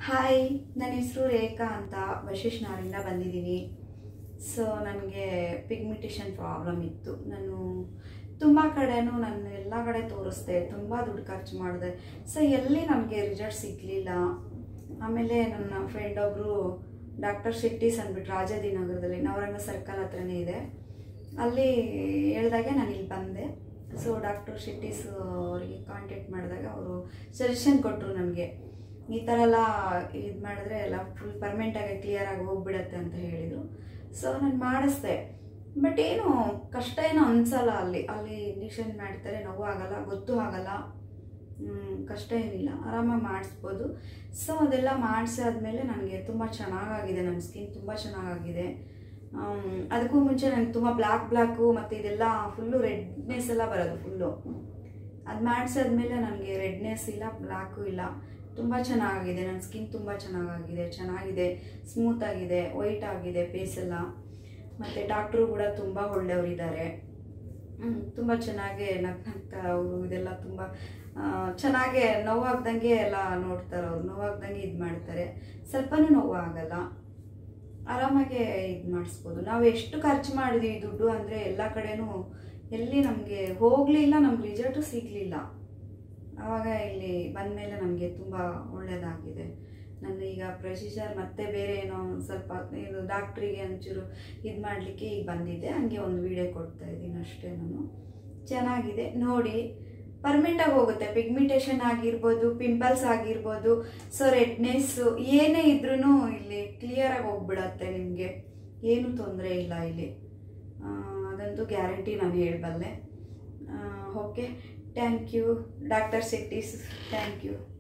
hi ನನ್ನ ಹೆಸರು ರೇಖಾ ಅಂತ ವಶಿಷ್ಠನಾರಿಂದ ಬಂದಿದ್ದೀನಿ ಸೊ ನನಗೆ ಪಿಗ್ಮಿಟೇಷನ್ ಪ್ರಾಬ್ಲಮ್ ಇತ್ತು ನಾನು ತುಂಬ ಕಡೆನೂ ನಾನು ಎಲ್ಲ ಕಡೆ ತೋರಿಸ್ದೆ ತುಂಬ ದುಡ್ಡು ಖರ್ಚು ಮಾಡಿದೆ ಸೊ ಎಲ್ಲಿ ನನಗೆ ರಿಸಲ್ಟ್ ಸಿಗಲಿಲ್ಲ ಆಮೇಲೆ ನನ್ನ ಫ್ರೆಂಡ್ ಒಬ್ಬರು ಡಾಕ್ಟರ್ ಶೆಟ್ಟೀಸ್ ಅಂದ್ಬಿಟ್ಟು ರಾಜಾಜಿನಗರದಲ್ಲಿ ನವರಂಗ ಸರ್ಕಲ್ ಹತ್ರನೇ ಇದೆ ಅಲ್ಲಿ ಹೇಳ್ದಾಗೆ ನಾನು ಇಲ್ಲಿ ಬಂದೆ ಸೊ ಡಾಕ್ಟರ್ ಶೆಟ್ಟೀಸ್ ಅವರಿಗೆ ಕಾಂಟ್ಯಾಕ್ಟ್ ಮಾಡಿದಾಗ ಅವರು ಸಜೆಷನ್ ಕೊಟ್ಟರು ನಮಗೆ ಈ ಥರ ಎಲ್ಲ ಇದು ಮಾಡಿದ್ರೆ ಎಲ್ಲ ಫುಲ್ ಪರ್ಮನೆಂಟಾಗಿ ಕ್ಲಿಯರಾಗಿ ಹೋಗ್ಬಿಡತ್ತೆ ಅಂತ ಹೇಳಿದರು ಸೊ ನಾನು ಮಾಡಿಸ್ದೆ ಬಟ್ ಏನು ಕಷ್ಟ ಏನೋ ಅನ್ಸಲ್ಲ ಅಲ್ಲಿ ಅಲ್ಲಿ ಇಂಜೆಕ್ಷನ್ ಮಾಡ್ತಾರೆ ನೋವು ಆಗಲ್ಲ ಗೊತ್ತೂ ಆಗಲ್ಲ ಹ್ಮ್, ಕಷ್ಟ ಏನಿಲ್ಲ ಆರಾಮಾಗಿ ಮಾಡಿಸ್ಬೋದು ಸೊ ಅದೆಲ್ಲ ಮಾಡಿಸಾದ್ಮೇಲೆ ನನಗೆ ತುಂಬ ಚೆನ್ನಾಗಾಗಿದೆ ನನ್ನ ಸ್ಕಿನ್ ತುಂಬ ಚೆನ್ನಾಗಾಗಿದೆ ಆಮ್, ಅದಕ್ಕೂ ಮುಂಚೆ ನನಗೆ ತುಂಬ ಬ್ಲ್ಯಾಕ್ ಬ್ಲ್ಯಾಕು ಮತ್ತು ಇದೆಲ್ಲ ಫುಲ್ಲು ರೆಡ್ನೆಸ್ ಎಲ್ಲ ಬರೋದು ಫುಲ್ಲು ಅದು ಮಾಡಿಸಾದ್ಮೇಲೆ ನನಗೆ ರೆಡ್ನೆಸ್ ಇಲ್ಲ ಬ್ಲ್ಯಾಕು ಇಲ್ಲ ತುಂಬ ಚೆನ್ನಾಗಿದೆ ನನ್ನ ಸ್ಕಿನ್ ತುಂಬ ಚೆನ್ನಾಗಾಗಿದೆ ಚೆನ್ನಾಗಿದೆ ಸ್ಮೂತ್ ಆಗಿದೆ ವೈಟ್ ಆಗಿದೆ ಫೇಸ್ ಎಲ್ಲ ಮತ್ತು ಡಾಕ್ಟ್ರು ಕೂಡ ತುಂಬ ಒಳ್ಳೆಯವರಿದ್ದಾರೆ ತುಂಬ ಚೆನ್ನಾಗಿ ನಗ್ನಗ್ತಾ ಅವರು ಇದೆಲ್ಲ ತುಂಬ ಆ, ಚೆನ್ನಾಗೆ ನೋವಾಗ್ದಂಗೆ ಎಲ್ಲ ನೋಡ್ತಾರೆ ಅವ್ರು ನೋವಾಗ್ದಂಗೆ ಇದು ಮಾಡ್ತಾರೆ ಸ್ವಲ್ಪನೂ ನೋವು ಆಗಲ್ಲ ಆರಾಮಾಗೆ ಇದು ಮಾಡಿಸ್ಬೋದು ನಾವು ಎಷ್ಟು ಖರ್ಚು ಮಾಡಿದ್ವಿ ದುಡ್ಡು ಅಂದರೆ ಎಲ್ಲ ಕಡೆನೂ ಎಲ್ಲಿ ನಮಗೆ ಹೋಗಲಿಲ್ಲ ನಮ್ಗೆ ರಿಸಲ್ಟು ಸಿಗಲಿಲ್ಲ ಆವಾಗ ಇಲ್ಲಿ ಬಂದಮೇಲೆ ನಮಗೆ ತುಂಬ ಒಳ್ಳೆಯದಾಗಿದೆ ನನ್ನ ಈಗ ಪ್ರೊಸೀಜರ್ ಮತ್ತೆ ಬೇರೆ ಏನೋ ಒಂದು ಸ್ವಲ್ಪ ಇದು ಡಾಕ್ಟ್ರಿಗೆ ಒಂಚೂರು ಇದು ಮಾಡಲಿಕ್ಕೆ ಈಗ ಬಂದಿದ್ದೆ ಹಂಗೆ ಒಂದು ವಿಡಿಯೋ ಕೊಡ್ತಾ ಇದ್ದೀನಿ ಅಷ್ಟೇ ನಾನು ಚೆನ್ನಾಗಿದೆ ನೋಡಿ ಪರ್ಮನೆಂಟಾಗಿ ಹೋಗುತ್ತೆ ಪಿಗ್ಮಿಟೇಷನ್ ಆಗಿರ್ಬೋದು ಪಿಂಪಲ್ಸ್ ಆಗಿರ್ಬೋದು ಸೊ ರೆಡ್ನೆಸ್ಸು ಏನೇ ಇದ್ರೂ ಇಲ್ಲಿ ಕ್ಲಿಯರಾಗಿ ಹೋಗ್ಬಿಡತ್ತೆ ನಿಮಗೆ ಏನೂ ತೊಂದರೆ ಇಲ್ಲ ಇಲ್ಲಿ ಆ, ಅದಂತೂ ಗ್ಯಾರಂಟಿ ನಾನು ಹೇಳಬಲ್ಲೆ okay thank you doctor Shetty's thank you